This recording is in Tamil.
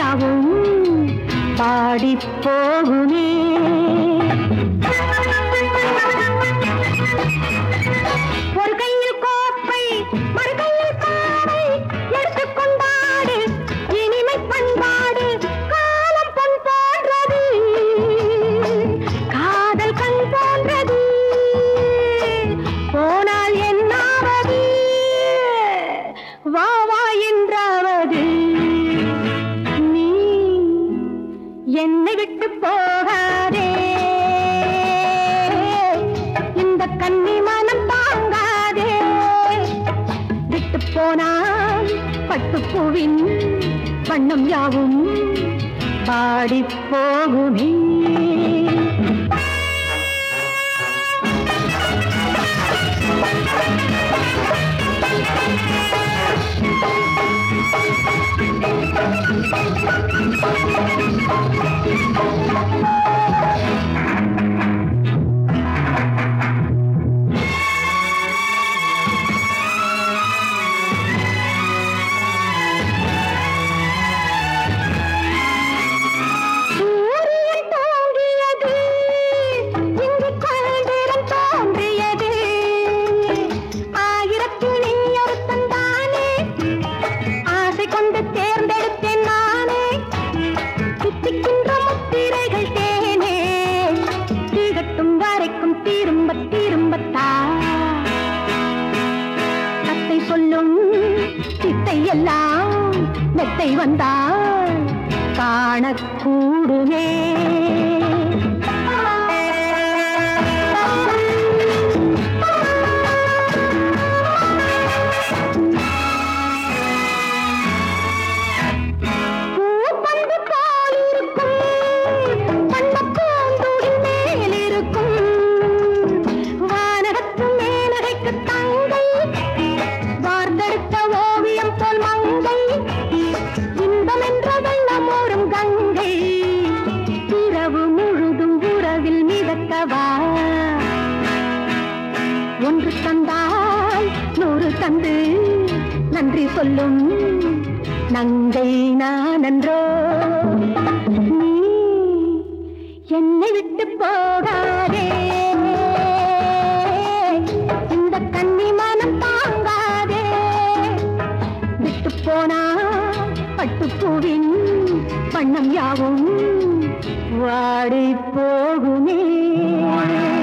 யாவும் பாடி போகுமே ஒரு கையில் கோப்பை மறு கையில் காவை எடுத்துக் கொண்டாடு இனிமை பண்பாடு காலம் பொன் போன்றது காதல் கண் போன்றது போனால் என்னாவது வா வா என்றாவது நீ என்னை விட்டு போகாதே இந்த கன்னி மனம் தாங்காதே விட்டு போனால் பட்டுப்பூவின் வண்ணம் யாவும் பாடி போகுமே சூரியன் தோன்றியது இங்கு கொள்திறம் தோன்றியது ஆயிரத்தில் நீ ஒருத்தன் தானே ஆசை கொண்டு தேர்ந்தெடுத்தேன் நானே சித்திக்கின்ற முத்திரைகள் தேனே தீகட்டும் வரைக்கும் திரும்ப திரும்பத்தா அத்தை சொல்லும் சித்தை எல்லாம் மெத்தை வந்தால் காணக்கூடுமே பூப்பந்து போல் இருக்கும் வண்ணப் பூந்தொடில் மேல் இருக்கும் வானகத்து மேனகைக்கு தங்கை வார்ந்தெடுத்த ஓவியம் போல் மங்கை இன்பம் என்ற வெள்ளம் ஓடும் கங்கை இரவு முழுதும் உறவில் மிதக்கவா ஒன்று தந்தால் நூறு தந்து நன்றி சொல்லும் நங்கை நான் அன்றோ நீ என்னை விட்டு போகாதே இந்த கன்னி மனம் தாங்காதே விட்டு போனா பட்டுப்பூவின் வண்ணம் யாவும் வாடி போகுமே